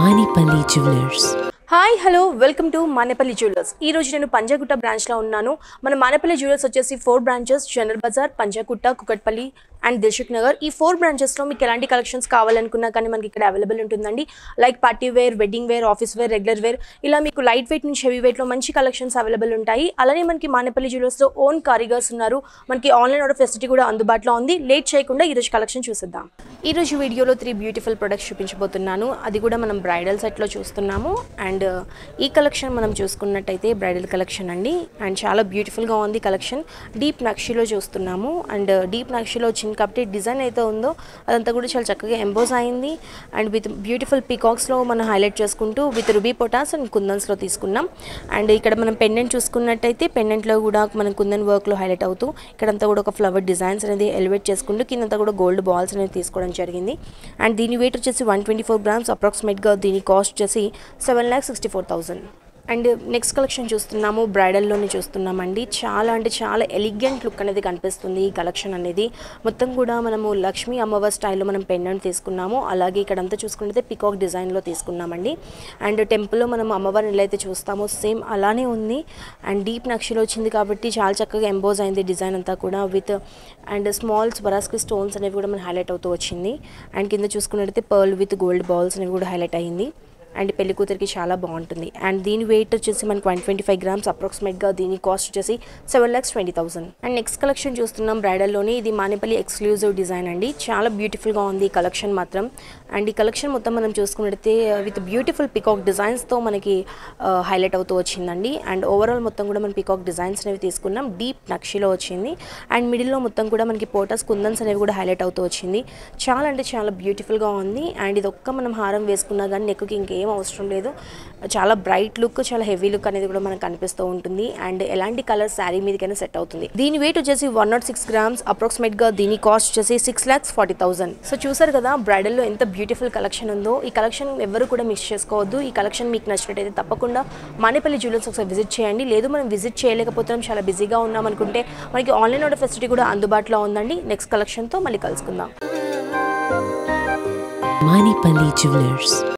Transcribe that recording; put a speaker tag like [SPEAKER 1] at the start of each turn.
[SPEAKER 1] Manipali Jewelers.
[SPEAKER 2] Hi hello welcome to Manepally jewellers ఈ రోజు నేను పంజాగుట్ట బ్రాంచ్లో ఉన్నాను మన మానేపల్లి జ్యువెలర్స్ వచ్చేసి four branches General Bazaar Panjagutta Kukatpally and Dilsukh Nagar ఈ ఫోర్ బ్రాంచెస్లో మీకు ఎలాంటి కలెక్షన్స్ కావాలనుకున్నా కానీ మనకి ఇక్కడ అవైలబుల్ ఉంటుందండి like party wear wedding wear office wear regular wear ఇలా మీకు లైట్ వెయిట్ నుంచి హెవీ వెయిట్లో మంచి కలెక్షన్స్ అవైలబుల్ ఉంటాయి అలానే మనకి మానేపల్లి జ్యువెలర్స్లో ఓన్ కారిగర్స్ ఉన్నారు మనకి ఆన్లైన్ ఆర్డర్ ఫెసిలిటీ కూడా అందుబాటులో ఉంది లేట్ చేయకుండా ఈరోజు కలెక్షన్ చూసేద్దాం ఈ రోజు వీడియోలో త్రీ బ్యూటిఫుల్ ప్రొడక్ట్స్ చూపించబోతున్నాను అది కూడా మనం బ్రైడల్ సెట్లో చూస్తున్నాము అండ్ ఈ కలెక్షన్ మనం చూసుకున్నట్టయితే బ్రైడల్ కలెక్షన్ అండి అండ్ చాలా బ్యూటిఫుల్గా ఉంది కలెక్షన్ డీప్ నక్షిలో చూస్తున్నాము అండ్ డీప్ నక్షిలో వచ్చింది కాబట్టి డిజైన్ అయితే ఉందో అదంతా కూడా చాలా చక్కగా ఎంబోజ్ అయింది అండ్ విత్ బ్యూటిఫుల్ పీకాక్స్లో మనం హైలైట్ చేసుకుంటూ విత్ రుబీ పొటాస్ అండ్ కుందన్స్లో తీసుకున్నాం అండ్ ఇక్కడ మనం పెండెంట్ చూసుకున్నట్టయితే పెండెంట్లో కూడా మనం కుందన్ వర్క్లో హైలైట్ అవుతూ ఇక్కడంతా కూడా ఒక ఫ్లవర్ డిజైన్స్ అనేది ఎలివేట్ చేసుకుంటూ కిందంతా కూడా గోల్డ్ బాల్స్ అనేది తీసుకోవడం జరిగింది అండ్ దీని వెయిట్ వచ్చేసి వన్ ట్వంటీ ఫోర్ గ్రామ్స్ అప్రాక్సిమేట్గా దీని కాస్ట్ వచ్చేసి seven lakh sixty four thousand and next collection చూస్తున్నాము బ్రైడల్లోనే చూస్తున్నామండి చాలా అంటే చాలా ఎలిగెంట్ లుక్ అనేది కనిపిస్తుంది ఈ కలెక్షన్ అనేది మొత్తం కూడా మనము లక్ష్మీ అమ్మవారి స్టైల్లో మనం పెండెంట్ తీసుకున్నాము అలాగే ఇక్కడంతా చూసుకుంటే పికాక్ డిజైన్లో తీసుకున్నామండి అండ్ టెంపుల్లో మనం అమ్మవారిని ఎలా అయితే చూస్తామో సేమ్ అలానే ఉంది అండ్ డీప్ నక్షలు వచ్చింది కాబట్టి చాలా చక్కగా ఎంబోజ్ అయింది డిజైన్ అంతా కూడా with and small Swarovski stones అనేవి కూడా మనకి హైలైట్ అవుతూ వచ్చింది అండ్ కింద చూసుకున్నట్టయితే పర్ల్ విత్ గోల్డ్ బాల్స్ అనేవి కూడా హైలైట్ అయింది అండ్ పెళ్లి కూతురికి చాలా బాగుంటుంది అండ్ దీని వెయిట్ వచ్చేసి మనకి వన్ ట్వంటీ ఫైవ్ గ్రామ్స్ అప్రాక్సిమేట్గా దీని కాస్ట్ వచ్చేసి seven lakhs twenty thousand and next collection చూస్తున్నాం బ్రైడల్లోని ఇది మానేపల్లి ఎక్స్క్లూజివ్ డిజైన్ అండి చాలా బ్యూటిఫుల్గా ఉంది ఈ కలెక్షన్ మాత్రం అండ్ ఈ కలెక్షన్ మొత్తం మనం చూసుకున్నట్టయితే విత్ బ్యూటిఫుల్ పికాక్ డిజైన్స్తో మనకి హైలైట్ అవుతూ వచ్చిందండి అండ్ ఓవరాల్ మొత్తం కూడా మనం పికాక్ డిజైన్స్ అనేవి తీసుకున్నాం డీప్ నక్షిలో వచ్చింది అండ్ మిడిల్లో మొత్తం కూడా మనకి పోటస్ కుందన్స్ అనేవి కూడా హైలైట్ అవుతూ వచ్చింది చాలా అంటే చాలా బ్యూటిఫుల్గా ఉంది అండ్ ఇది ఒక్క మనం హారం వేసుకున్నా కానీ నెక్కి ఇంకేం అవసరం లేదు చాలా బ్రైట్ లుక్ చాలా హెవీ లుక్ అనేది కూడా మనకు కనిపిస్తూ ఉంటుంది అండ్ ఎలాంటి కలర్ శారీ మీదకైనా సెట్ అవుతుంది దీని వెయిట్ వచ్చేసి వన్ నాట్ సిక్స్ గ్రామ్స్ అప్రాక్సిమేట్గా దీని కాస్ట్ వచ్చేసి six lakhs forty thousand so చూసారు కదా బ్రైడల్లో ఎంత బ్యూటిఫుల్ కలెక్షన్ ఉందో ఈ కలెక్షన్ ఎవరు కూడా మిస్ చేసుకోవద్దు ఈ కలెక్షన్ మీకు నచ్చినట్టయితే తప్పకుండా మానేపల్లి జ్యువెలర్స్ ఒకసారి విజిట్ చేయండి లేదు మనం విజిట్ చేయలేకపోతున్నాం చాలా బిజీగా ఉన్నాం అనుకుంటే మనకి ఆన్లైన్ ఆర్డర్ ఫెసిలిటీ కూడా అందుబాటులో ఉందండి నెక్స్ట్ కలెక్షన్తో మళ్ళీ కలుసుకుందాం
[SPEAKER 1] Manipali Jewelers.